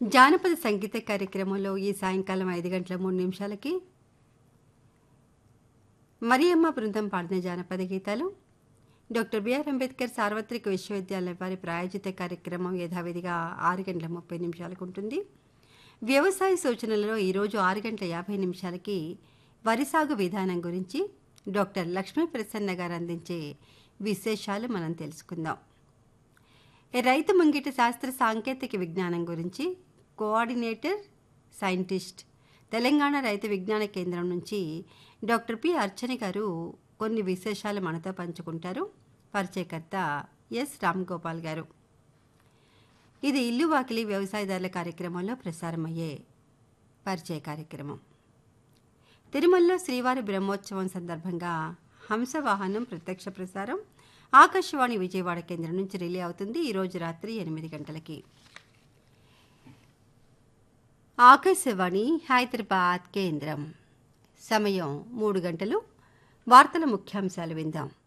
జానపద సంగీత కార్యక్రమంలో ఈ సాయంకాలం ఐదు గంటల మూడు నిమిషాలకి మరియమ్మ బృందం పాడిన జానపద గీతాలు డాక్టర్ బిఆర్ అంబేద్కర్ సార్వత్రిక విశ్వవిద్యాలయం వారి ప్రాయోజిత కార్యక్రమం యథావిధిగా ఆరు గంటల ముప్పై నిమిషాలకు ఉంటుంది వ్యవసాయ సూచనలలో ఈరోజు ఆరు గంటల యాభై నిమిషాలకి వరి సాగు విధానం గురించి డాక్టర్ లక్ష్మీ ప్రసన్న గారు అందించే విశేషాలు మనం తెలుసుకుందాం రైతు ముంగిట శాస్త్ర సాంకేతిక విజ్ఞానం గురించి కోఆర్డినేటర్ సైంటిస్ట్ తెలంగాణ రైతు విజ్ఞాన కేంద్రం నుంచి డాక్టర్ పి అర్చని గారు కొన్ని విశేషాలు మనతో పంచుకుంటారు పరిచయకర్త ఎస్ రామ్ గోపాల్ గారు ఇది ఇల్లు వాకిలి వ్యవసాయదారుల కార్యక్రమంలో ప్రసారమయ్యే పరిచయ కార్యక్రమం తిరుమలలో శ్రీవారి బ్రహ్మోత్సవం సందర్భంగా హంసవాహనం ప్రత్యక్ష ప్రసారం ఆకాశవాణి విజయవాడ కేంద్రం నుంచి రిలే అవుతుంది ఈరోజు రాత్రి ఎనిమిది గంటలకి ఆకాశవాణి హైదరాబాద్ కేంద్రం సమయం మూడు గంటలు వార్తల ముఖ్యాంశాలు విందాం